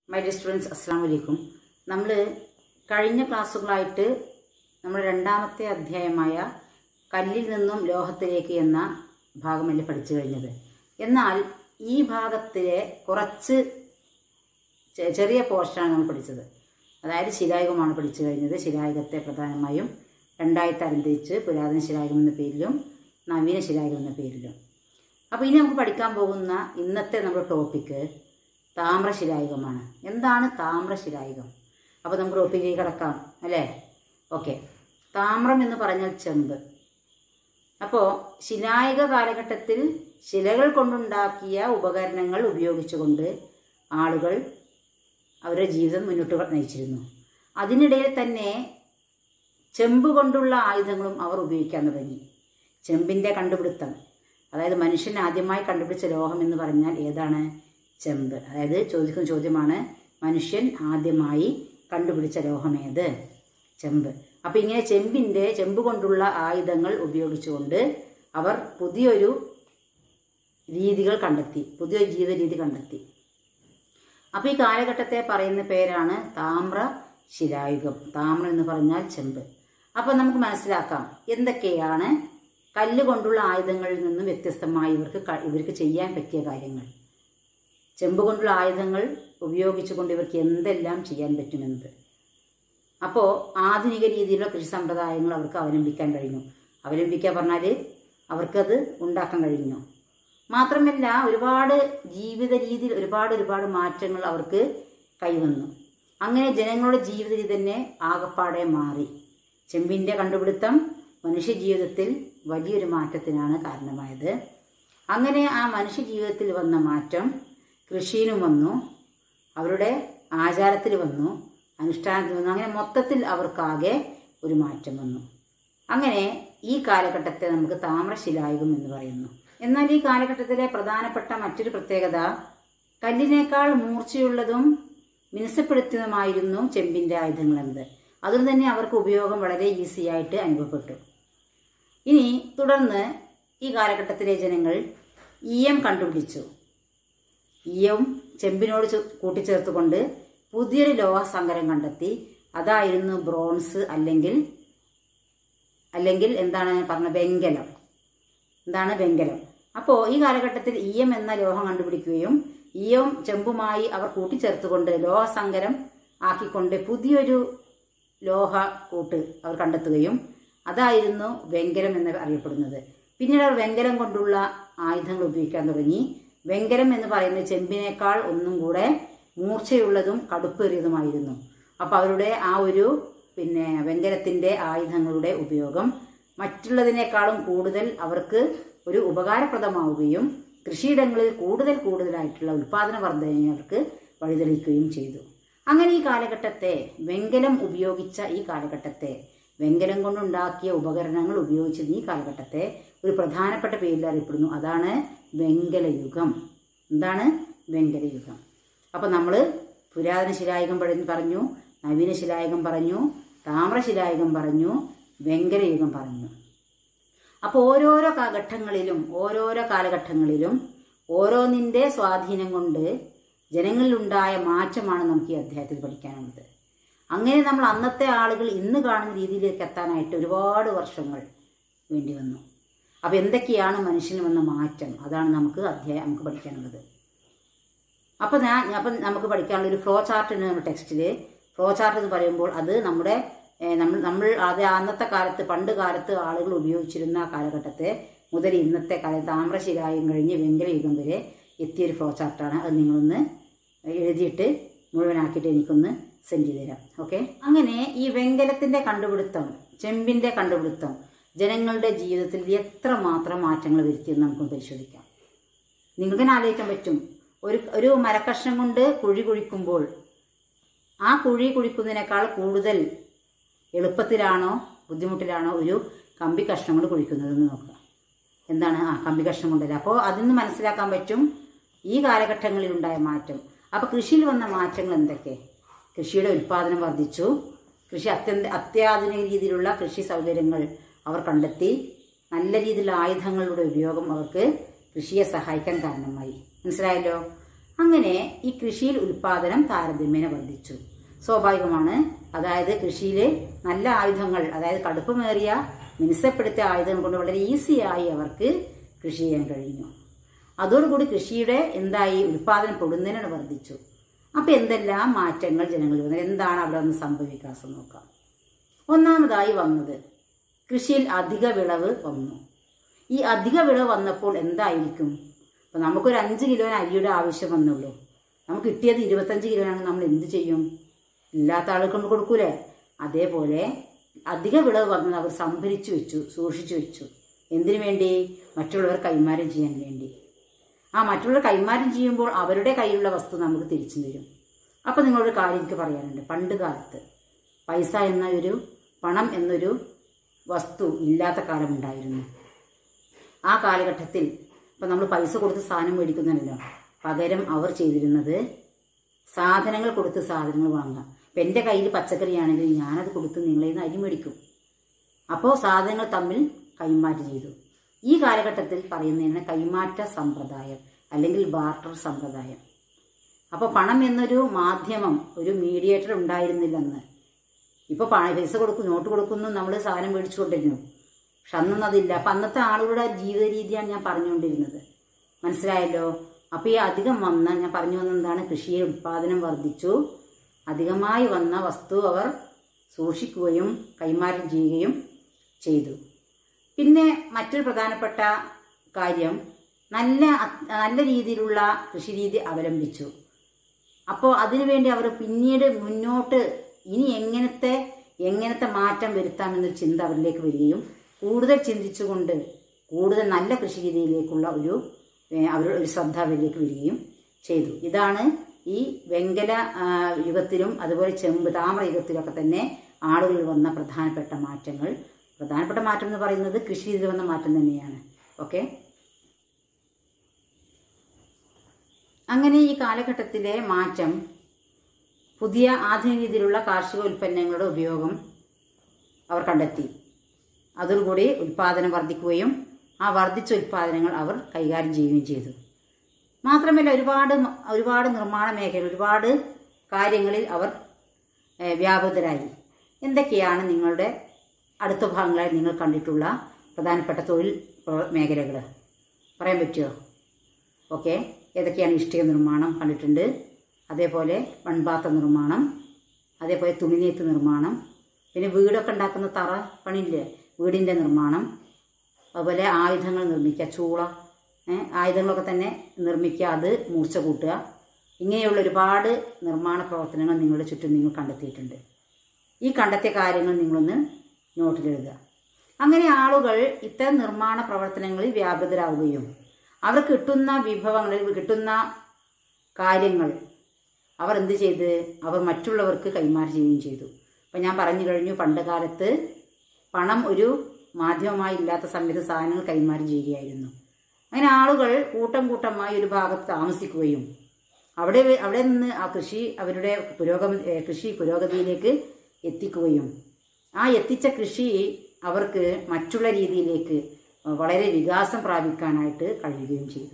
my dear students അസ്സാം വലൈക്കും നമ്മൾ കഴിഞ്ഞ ക്ലാസ്സുകളായിട്ട് നമ്മൾ രണ്ടാമത്തെ അധ്യായമായ കല്ലിൽ നിന്നും ലോഹത്തിലേക്ക് എന്ന ഭാഗമല്ലേ പഠിച്ചു കഴിഞ്ഞത് എന്നാൽ ഈ ഭാഗത്തിലെ കുറച്ച് ചെ- ചെറിയ പോർഷനാണ് നമ്മൾ പഠിച്ചത് അതായത് ശിലായുഗമാണ് പഠിച്ചു കഴിഞ്ഞത് ശിലായുഗത്തെ പ്രധാനമായും രണ്ടായി തരംതിരിച്ച് പുരാതന ശിലായുഗം എന്ന പേരിലും നവീന ശിലായുഗം എന്ന പേരിലും അപ്പോൾ ഇനി നമുക്ക് പഠിക്കാൻ പോകുന്ന ഇന്നത്തെ നമ്മുടെ ടോപ്പിക്ക് താമ്രശിലായുഗമാണ് എന്താണ് താമ്രശിലായുഗം അപ്പോൾ നമുക്ക് ടോപ്പിക്കിലേക്ക് കിടക്കാം അല്ലേ ഓക്കെ താമ്രം എന്ന് പറഞ്ഞാൽ ചെമ്പ് അപ്പോൾ ശിലായുഗ കാലഘട്ടത്തിൽ ശിലകൾ കൊണ്ടുണ്ടാക്കിയ ഉപകരണങ്ങൾ ഉപയോഗിച്ചുകൊണ്ട് ആളുകൾ അവരുടെ ജീവിതം മുന്നോട്ട് നയിച്ചിരുന്നു അതിനിടയിൽ തന്നെ ചെമ്പ് കൊണ്ടുള്ള ആയുധങ്ങളും അവർ ഉപയോഗിക്കാൻ തുടങ്ങി ചെമ്പിൻ്റെ കണ്ടുപിടുത്തം അതായത് മനുഷ്യൻ ആദ്യമായി കണ്ടുപിടിച്ച ലോഹം എന്ന് പറഞ്ഞാൽ ഏതാണ് ചെമ്പ് അതായത് ചോദിക്കുന്ന ചോദ്യമാണ് മനുഷ്യൻ ആദ്യമായി കണ്ടുപിടിച്ച ലോഹം ഏത് ചെമ്പ് അപ്പം ഇങ്ങനെ ചെമ്പിൻ്റെ ചെമ്പ് കൊണ്ടുള്ള ആയുധങ്ങൾ ഉപയോഗിച്ചുകൊണ്ട് അവർ പുതിയൊരു രീതികൾ കണ്ടെത്തി പുതിയൊരു ജീവിത രീതി കണ്ടെത്തി അപ്പോൾ ഈ കാലഘട്ടത്തെ പറയുന്ന പേരാണ് താമ്ര ശിലായുഗം താമ്രം എന്ന് പറഞ്ഞാൽ ചെമ്പ് അപ്പോൾ നമുക്ക് മനസ്സിലാക്കാം എന്തൊക്കെയാണ് കല്ല് കൊണ്ടുള്ള ആയുധങ്ങളിൽ നിന്നും വ്യത്യസ്തമായി ഇവർക്ക് ക- ഇവർക്ക് ചെയ്യാൻ പറ്റിയ കാര്യങ്ങൾ ചെമ്പ് കൊണ്ടുള്ള ആയുധങ്ങൾ ഉപയോഗിച്ചുകൊണ്ട് ഇവർക്ക് എന്തെല്ലാം ചെയ്യാൻ പറ്റുമെന്നത് അപ്പോൾ ആധുനിക രീതിയിലുള്ള കൃഷി സമ്പ്രദായങ്ങൾ അവർക്ക് അവലംബിക്കാൻ കഴിഞ്ഞു അവലംബിക്കുക പറഞ്ഞാൽ അവർക്കത് ഉണ്ടാക്കാൻ കഴിഞ്ഞു മാത്രമല്ല ഒരുപാട് ജീവിത രീതിയിൽ ഒരുപാട് ഒരുപാട് മാറ്റങ്ങൾ അവർക്ക് കൈവന്നു അങ്ങനെ ജനങ്ങളുടെ ജീവിത രീതി തന്നെ ആകപ്പാടെ മാറി ചെമ്പിൻ്റെ കണ്ടുപിടുത്തം മനുഷ്യ ജീവിതത്തിൽ വലിയൊരു മാറ്റത്തിനാണ് കാരണമായത് അങ്ങനെ ആ മനുഷ്യ ജീവിതത്തിൽ വന്ന മാറ്റം കൃഷിയിലും വന്നു അവരുടെ ആചാരത്തിൽ വന്നു അനുഷ്ഠാനത്തിൽ വന്നു അങ്ങനെ മൊത്തത്തിൽ അവർക്കാകെ ഒരു മാറ്റം വന്നു അങ്ങനെ ഈ കാലഘട്ടത്തെ നമുക്ക് താമ്രശിലായുഗം എന്ന് പറയുന്നു എന്നാൽ ഈ കാലഘട്ടത്തിലെ പ്രധാനപ്പെട്ട മറ്റൊരു പ്രത്യേകത കല്ലിനേക്കാൾ മൂർച്ചയുള്ളതും മിനുസപ്പെടുത്തിയതുമായിരുന്നു ചെമ്പിൻ്റെ ആയുധങ്ങൾ എന്നത് അതുകൊണ്ട് തന്നെ അവർക്ക് ഉപയോഗം വളരെ ഈസി ആയിട്ട് അനുഭവപ്പെട്ടു ഇനി തുടർന്ന് ഈ കാലഘട്ടത്തിലെ ജനങ്ങൾ ഈയം കണ്ടുപിടിച്ചു ഈയവും ചെമ്പിനോട് ചു- കൂട്ടിച്ചേർത്തുകൊണ്ട് പുതിയൊരു ലോഹ സങ്കരം കണ്ടെത്തി അതായിരുന്നു ബ്രോൺസ് അല്ലെങ്കിൽ അല്ലെങ്കിൽ എന്താണ് പറഞ്ഞ വെങ്കലം എന്താണ് വെങ്കലം അപ്പോൾ ഈ കാലഘട്ടത്തിൽ ഈയം എന്ന ലോഹം കണ്ടുപിടിക്കുകയും ഈയവും ചെമ്പുമായി അവർ കൂട്ടിച്ചേർത്തുകൊണ്ട് ലോഹസങ്കരം ആക്കിക്കൊണ്ട് പുതിയൊരു ലോഹ കൂട്ട് അവർ കണ്ടെത്തുകയും അതായിരുന്നു വെങ്കലം എന്ന് അറിയപ്പെടുന്നത് പിന്നീട് അവർ വെങ്കലം കൊണ്ടുള്ള ആയുധങ്ങൾ ഉപയോഗിക്കാൻ തുടങ്ങി വെങ്കലം എന്ന് പറയുന്നത് ചെമ്പിനേക്കാൾ ഒന്നും കൂടെ മൂർച്ചയുള്ളതും കടുപ്പേറിയതുമായിരുന്നു അപ്പോൾ അവരുടെ ആ ഒരു പിന്നെ വെങ്കലത്തിൻ്റെ ആയുധങ്ങളുടെ ഉപയോഗം മറ്റുള്ളതിനേക്കാളും കൂടുതൽ അവർക്ക് ഒരു ഉപകാരപ്രദമാവുകയും കൃഷിയിടങ്ങളിൽ കൂടുതൽ കൂടുതലായിട്ടുള്ള ഉൽപാദന വർധനകൾക്ക് വഴിതെളിക്കുകയും ചെയ്തു അങ്ങനെ ഈ കാലഘട്ടത്തെ വെങ്കലം ഉപയോഗിച്ച ഈ കാലഘട്ടത്തെ വെങ്കലം കൊണ്ടുണ്ടാക്കിയ ഉപകരണങ്ങൾ ഉപയോഗിച്ചിരുന്ന ഈ കാലഘട്ടത്തെ ഒരു പ്രധാനപ്പെട്ട പേരിൽ അറിയപ്പെടുന്നു അതാണ് വെങ്കലയുഗം എന്താണ് വെങ്കലയുഗം അപ്പോൾ നമ്മൾ പുരാതന ശിലായുഗം പഠി- പറഞ്ഞു നവീന ശിലായുഗം പറഞ്ഞു താമ്രശിലായുഗം പറഞ്ഞു വെങ്കലയുഗം പറഞ്ഞു അപ്പോൾ ഓരോരോ കാ- ഘട്ടങ്ങളിലും ഓരോരോ കാലഘട്ടങ്ങളിലും ഓരോന്നിൻ്റെ സ്വാധീനം കൊണ്ട് ജനങ്ങളിലുണ്ടായ മാറ്റമാണ് നമുക്ക് ഈ അധ്യായത്തിൽ പഠിക്കാനുള്ളത് അങ്ങനെ നമ്മൾ അന്നത്തെ ആളുകൾ ഇന്ന് കാണുന്ന രീതിയിലേക്ക് എത്താനായിട്ട് ഒരുപാട് വർഷങ്ങൾ വേണ്ടി വന്നു അപ്പോൾ എന്തൊക്കെയാണ് മനുഷ്യന് വന്ന മാറ്റം അതാണ് നമുക്ക് അധ്യായം നമുക്ക് പഠിക്കാനുള്ളത് അപ്പോൾ ഞാൻ അപ്പം നമുക്ക് പഠിക്കാനുള്ള ഒരു ഫ്ലോ ചാർട്ട് ഉണ്ട് നമ്മുടെ ടെക്സ്റ്റിൽ ഫ്ലോ ചാർട്ട് എന്ന് പറയുമ്പോൾ അത് നമ്മുടെ ഏഹ്, നമ്മൾ നമ്മൾ അത് അന്നത്തെ കാലത്ത് പണ്ട് കാലത്ത് ആളുകൾ ഉപയോഗിച്ചിരുന്ന ആ കാലഘട്ടത്തെ മുതൽ ഇന്നത്തെ കാലത്ത് താമ്രശിലായും കഴിഞ്ഞ് വെങ്കലയുഗം വരെ എത്തിയൊരു ഫ്ലോ ചാർട്ടാണ് അത് നിങ്ങളൊന്ന് എഴുതിയിട്ട് മുഴുവനാക്കിയിട്ട് എനിക്കൊന്ന് സെൻഡ് ചെയ്ത് തരാം ഓക്കെ അങ്ങനെ ഈ വെങ്കലത്തിൻ്റെ കണ്ടുപിടുത്തം ചെമ്പിൻ്റെ കണ്ടുപിടുത്തം ജനങ്ങളുടെ ജീവിതത്തിൽ എത്ര മാത്രം മാറ്റങ്ങൾ വരുത്തിയെന്ന് നമുക്ക് പരിശോധിക്കാം നിങ്ങൾക്ക് തന്നെ ആലോചിക്കാൻ പറ്റും ഒരു ഒരു മരക്കഷ്ണം കൊണ്ട് കുഴി കുഴിക്കുമ്പോൾ ആ കുഴി കുഴിക്കുന്നതിനേക്കാൾ കൂടുതൽ എളുപ്പത്തിലാണോ ബുദ്ധിമുട്ടിലാണോ ഒരു കമ്പി കഷ്ണം കൊണ്ട് കുഴിക്കുന്നതെന്ന് നോക്കുക എന്താണ് ആ കമ്പി കഷ്ണം കൊണ്ടല്ല അപ്പോൾ അതിൽ നിന്ന് മനസ്സിലാക്കാൻ പറ്റും ഈ കാലഘട്ടങ്ങളിൽ ഉണ്ടായ മാറ്റം അപ്പോൾ കൃഷിയിൽ വന്ന മാറ്റങ്ങൾ എന്തൊക്കെ കൃഷിയുടെ ഉൽപ്പാദനം വർദ്ധിച്ചു കൃഷി അത്യന്ത അത്യാധുനിക രീതിയിലുള്ള കൃഷി സൗകര്യങ്ങൾ അവർ കണ്ടെത്തി നല്ല രീതിയിലുള്ള ആയുധങ്ങളുടെ ഉപയോഗം അവർക്ക് കൃഷിയെ സഹായിക്കാൻ കാരണമായി മനസ്സിലായല്ലോ അങ്ങനെ ഈ കൃഷിയിൽ ഉൽപാദനം താരതമ്യേന വർദ്ധിച്ചു സ്വാഭാവികമാണ് അതായത് കൃഷിയിൽ നല്ല ആയുധങ്ങൾ അതായത് കടുപ്പമേറിയ മിനുസപ്പെടുത്തിയ ആയുധങ്ങൾ കൊണ്ട് വളരെ ഈസിയായി അവർക്ക് കൃഷി ചെയ്യാൻ കഴിഞ്ഞു അതോടുകൂടി കൃഷിയുടെ എന്തായി ഉൽപാദനം പൊടുന്നതിനാണ് വർദ്ധിച്ചു അപ്പൊ എന്തെല്ലാം മാറ്റങ്ങൾ ജനങ്ങളിൽ വന്നത് എന്താണ് അവിടെ ഒന്ന് സംഭവിക്കാസം നോക്കാം ഒന്നാമതായി വന്നത് കൃഷിയിൽ അധിക വിളവ് വന്നു ഈ അധിക വിളവ് വന്നപ്പോൾ എന്തായിരിക്കും ഇപ്പൊ നമുക്കൊരു അഞ്ച് കിലോന് അരിയുടെ ആവശ്യം വന്നുള്ളൂ നമുക്ക് കിട്ടിയത് ഇരുപത്തഞ്ച് കിലോനാണെങ്കിൽ നമ്മൾ എന്ത് ചെയ്യും ഇല്ലാത്ത ആളുകൾ കൊണ്ട് കൊടുക്കൂലേ അതേപോലെ അധിക വിളവ് വന്നത് അവർ സംഭരിച്ചു വെച്ചു സൂക്ഷിച്ചു വെച്ചു എന്തിനു വേണ്ടി മറ്റുള്ളവർ കൈമാറ്റം ചെയ്യാൻ വേണ്ടി ആ മറ്റുള്ളവർ കൈമാറ്റം ചെയ്യുമ്പോൾ അവരുടെ കയ്യിലുള്ള വസ്തു നമുക്ക് തിരിച്ചു തരും അപ്പം നിങ്ങളൊരു കാര്യം എനിക്ക് പറയാനുണ്ട് പണ്ട് കാലത്ത് പൈസ എന്ന ഒരു പണം എന്നൊരു വസ്തു ഇല്ലാത്ത കാലമുണ്ടായിരുന്നു ആ കാലഘട്ടത്തിൽ ഇപ്പം നമ്മൾ പൈസ കൊടുത്ത് സാധനം മേടിക്കുന്നില്ലല്ലോ പകരം അവർ ചെയ്തിരുന്നത് സാധനങ്ങൾ കൊടുത്ത് സാധനങ്ങൾ വാങ്ങുക ഇപ്പം എൻ്റെ കയ്യിൽ പച്ചക്കറിയാണെങ്കിൽ ഞാനത് കൊടുത്ത് നിങ്ങളിൽ നിന്ന് അരി മേടിക്കും അപ്പോൾ സാധനങ്ങൾ തമ്മിൽ കൈമാറ്റം ചെയ്തു ഈ കാലഘട്ടത്തിൽ പറയുന്നതിന് കൈമാറ്റ സമ്പ്രദായം അല്ലെങ്കിൽ ബാർട്ടർ സമ്പ്രദായം അപ്പോൾ പണം എന്നൊരു മാധ്യമം ഒരു മീഡിയേറ്റർ ഉണ്ടായിരുന്നില്ലെന്ന് ഇപ്പോൾ പൈസ കൊടുക്കും നോട്ട് കൊടുക്കുന്നു നമ്മൾ സാധനം മേടിച്ചുകൊണ്ടിരുന്നു പക്ഷെ അന്നൊന്നും അതില്ല അപ്പം അന്നത്തെ ആളുകളുടെ ജീവിത രീതിയാണ് ഞാൻ പറഞ്ഞുകൊണ്ടിരുന്നത് മനസ്സിലായല്ലോ അപ്പോൾ ഈ അധികം വന്ന ഞാൻ പറഞ്ഞു വന്ന എന്താണ് കൃഷിയെ ഉൽപാദനം വർദ്ധിച്ചു അധികമായി വന്ന വസ്തു അവർ സൂക്ഷിക്കുകയും കൈമാറ്റം ചെയ്യുകയും ചെയ്തു പിന്നെ മറ്റൊരു പ്രധാനപ്പെട്ട കാര്യം നല്ല നല്ല രീതിയിലുള്ള കൃഷിരീതി അവലംബിച്ചു അപ്പോൾ അതിനുവേണ്ടി അവർ പിന്നീട് മുന്നോട്ട് ഇനി എങ്ങനത്തെ എങ്ങനത്തെ മാറ്റം വരുത്താമെന്നൊരു ചിന്ത അവരിലേക്ക് വരികയും കൂടുതൽ ചിന്തിച്ചുകൊണ്ട് കൂടുതൽ നല്ല കൃഷി രീതിയിലേക്കുള്ള ഒരു ഏഹ്, അവരുടെ ഒരു ശ്രദ്ധ അവരിലേക്ക് വരികയും ചെയ്തു ഇതാണ് ഈ വെങ്കല ആ, യുഗത്തിലും അതുപോലെ ചെമ്പ് താമ്ര യുഗത്തിലൊക്കെ തന്നെ ആളുകളിൽ വന്ന പ്രധാനപ്പെട്ട മാറ്റങ്ങൾ പ്രധാനപ്പെട്ട മാറ്റം എന്ന് പറയുന്നത് കൃഷി രീതിയിൽ വന്ന മാറ്റം തന്നെയാണ് ഓക്കെ അങ്ങനെ ഈ കാലഘട്ടത്തിലെ മാറ്റം പുതിയ ആധുനിക രീതിയിലുള്ള കാർഷിക ഉൽപ്പന്നങ്ങളുടെ ഉപയോഗം അവർ കണ്ടെത്തി അതോടുകൂടി ഉൽപാദനം വർദ്ധിക്കുകയും ആ വർദ്ധിച്ച ഉൽപാദനങ്ങൾ അവർ കൈകാര്യം ചെയ്യുകയും ചെയ്തു മാത്രമല്ല ഒരുപാട് മ- ഒരുപാട് നിർമ്മാണ മേഖല ഒരുപാട് കാര്യങ്ങളിൽ അവർ ഏഹ്, വ്യാപൃതരായി എന്തൊക്കെയാണ് നിങ്ങളുടെ അടുത്ത ഭാഗങ്ങളായി നിങ്ങൾ കണ്ടിട്ടുള്ള പ്രധാനപ്പെട്ട തൊഴിൽ മേഖലകൾ പറയാൻ പറ്റുമോ ഓക്കെ ഏതൊക്കെയാണ് ഇഷ്ടിക നിർമ്മാണം കണ്ടിട്ടുണ്ട് അതേപോലെ മൺപാത്ര നിർമ്മാണം അതേപോലെ തുണിനെയ്ത്ത് നിർമ്മാണം പിന്നെ വീടൊക്കെ ഉണ്ടാക്കുന്ന തറ പണിയില്ലേ വീടിൻ്റെ നിർമ്മാണം അതുപോലെ ആയുധങ്ങൾ നിർമ്മിക്കുക ചൂള ഏ, ആയുധങ്ങളൊക്കെ തന്നെ നിർമ്മിക്കുക അത് മൂർച്ച കൂട്ടുക ഇങ്ങനെയുള്ള ഒരുപാട് നിർമ്മാണ പ്രവർത്തനങ്ങൾ നിങ്ങളുടെ ചുറ്റും നിങ്ങൾ കണ്ടെത്തിയിട്ടുണ്ട് ഈ കണ്ടെത്തിയ കാര്യങ്ങൾ നിങ്ങളൊന്ന് നോട്ടിലെഴുതുക അങ്ങനെ ആളുകൾ ഇത്തരം നിർമ്മാണ പ്രവർത്തനങ്ങളിൽ വ്യാപൃതരാവുകയും അവർ കിട്ടുന്ന വിഭവങ്ങളിൽ കിട്ടുന്ന കാര്യങ്ങൾ അവർ എന്ത് ചെയ്ത് അവർ മറ്റുള്ളവർക്ക് കൈമാറി ചെയ്യുകയും ചെയ്തു അപ്പം ഞാൻ പറഞ്ഞു കഴിഞ്ഞു പണ്ട് കാലത്ത് പണം ഒരു മാധ്യമമായി ഇല്ലാത്ത സമയത്ത് സാധനങ്ങൾ കൈമാറി ചെയ്യുകയായിരുന്നു അങ്ങനെ ആളുകൾ കൂട്ടം കൂട്ടമായി ഒരു ഭാഗത്ത് താമസിക്കുകയും അവിടെ വെ- അവിടെ നിന്ന് ആ കൃഷി അവരുടെ പുരോഗമ ഏ, കൃഷി പുരോഗതിയിലേക്ക് എത്തിക്കുകയും ആ എത്തിച്ച കൃഷി അവർക്ക് മറ്റുള്ള രീതിയിലേക്ക് വളരെ വികാസം പ്രാപിക്കാനായിട്ട് കഴിയുകയും ചെയ്തു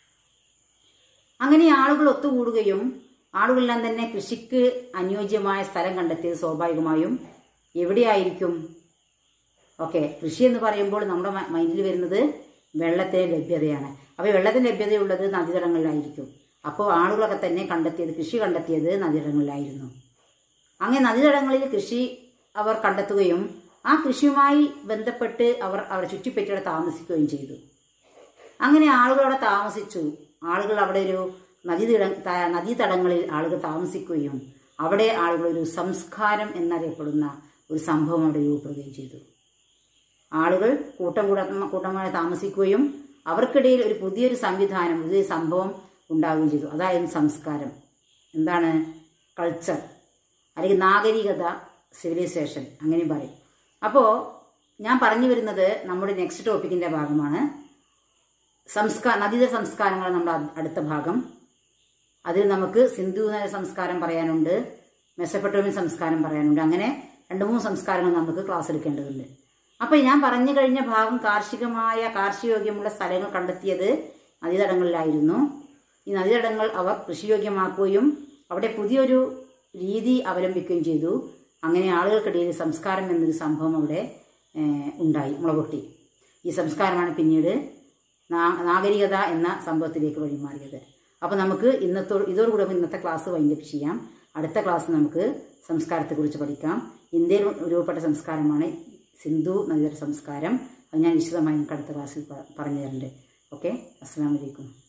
അങ്ങനെ ആളുകൾ ഒത്തുകൂടുകയും ആളുകളെല്ലാം തന്നെ കൃഷിക്ക് അനുയോജ്യമായ സ്ഥലം കണ്ടെത്തിയത് സ്വാഭാവികമായും എവിടെയായിരിക്കും ഓക്കെ കൃഷി എന്ന് പറയുമ്പോൾ നമ്മുടെ മ- മൈൻഡിൽ വരുന്നത് വെള്ളത്തിന് ലഭ്യതയാണ് അപ്പോൾ വെള്ളത്തിന് ലഭ്യതയുള്ളത് നദീതടങ്ങളിലായിരിക്കും അപ്പോൾ ആളുകളൊക്കെ തന്നെ കണ്ടെത്തിയത് കൃഷി കണ്ടെത്തിയത് നദീതടങ്ങളിലായിരുന്നു അങ്ങനെ നദീതടങ്ങളിൽ കൃഷി അവർ കണ്ടെത്തുകയും ആ കൃഷിയുമായി ബന്ധപ്പെട്ട് അവർ അവർ ചുറ്റിപ്പറ്റിയുടെ താമസിക്കുകയും ചെയ്തു അങ്ങനെ ആളുകൾ അവിടെ താമസിച്ചു ആളുകൾ അവിടെ ഒരു നദീതട ത- നദീതടങ്ങളിൽ ആളുകൾ താമസിക്കുകയും അവിടെ ആളുകൾ ഒരു സംസ്കാരം എന്നറിയപ്പെടുന്ന ഒരു സംഭവം അവിടെ രൂപപ്പെടുകയും ചെയ്തു ആളുകൾ കൂട്ടം കൂട്ടം കൂട്ടമായി താമസിക്കുകയും അവർക്കിടയിൽ ഒരു പുതിയൊരു സംവിധാനം പുതിയൊരു സംഭവം ഉണ്ടാവുകയും ചെയ്തു അതായിരുന്നു സംസ്കാരം എന്താണ് കൾച്ചർ അല്ലെങ്കിൽ നാഗരികത സിവിലൈസേഷൻ അങ്ങനെയും പറയും അപ്പോൾ ഞാൻ പറഞ്ഞു വരുന്നത് നമ്മുടെ നെക്സ്റ്റ് ടോപ്പിക്കിൻ്റെ ഭാഗമാണ് സംസ്കാര നദീതര സംസ്കാരങ്ങൾ നമ്മുടെ അ- അടുത്ത ഭാഗം അതിൽ നമുക്ക് സിന്ധു നദ സംസ്കാരം പറയാനുണ്ട് മെസ്സപ്പെട്ടോമിയൻ സംസ്കാരം പറയാനുണ്ട് അങ്ങനെ രണ്ട് മൂന്ന് സംസ്കാരങ്ങൾ നമുക്ക് ക്ലാസ് എടുക്കേണ്ടതുണ്ട് അപ്പോൾ ഞാൻ പറഞ്ഞു കഴിഞ്ഞ ഭാഗം കാർഷികമായ കാർഷികയോഗ്യമുള്ള സ്ഥലങ്ങൾ കണ്ടെത്തിയത് നദീതടങ്ങളിലായിരുന്നു ഈ നദീതടങ്ങൾ അവർ കൃഷിയോഗ്യമാക്കുകയും അവിടെ പുതിയൊരു രീതി അവലംബിക്കുകയും ചെയ്തു അങ്ങനെ ആളുകൾക്കിടയിൽ സംസ്കാരം എന്നൊരു സംഭവം അവിടെ ഏഹ്, ഉണ്ടായി മുളപൊട്ടി ഈ സംസ്കാരമാണ് പിന്നീട് നാ- നാഗരികത എന്ന സംഭവത്തിലേക്ക് വഴിമാറിയത് അപ്പോൾ നമുക്ക് ഇന്നത്തോ ഇതോടുകൂടി നമുക്ക് ഇന്നത്തെ ക്ലാസ് വൈൻഡപ്പ് ചെയ്യാം അടുത്ത ക്ലാസ് നമുക്ക് സംസ്കാരത്തെക്കുറിച്ച് പഠിക്കാം ഇന്ത്യയിൽ രൂപപ്പെട്ട സംസ്കാരമാണ് സിന്ധു നദീതട സംസ്കാരം അത് ഞാൻ വിശദമായി നമുക്ക് അടുത്ത ക്ലാസ്സിൽ പ- പറഞ്ഞു തരുന്നുണ്ട് ഓക്കെ അസ്സാം വലൈക്കും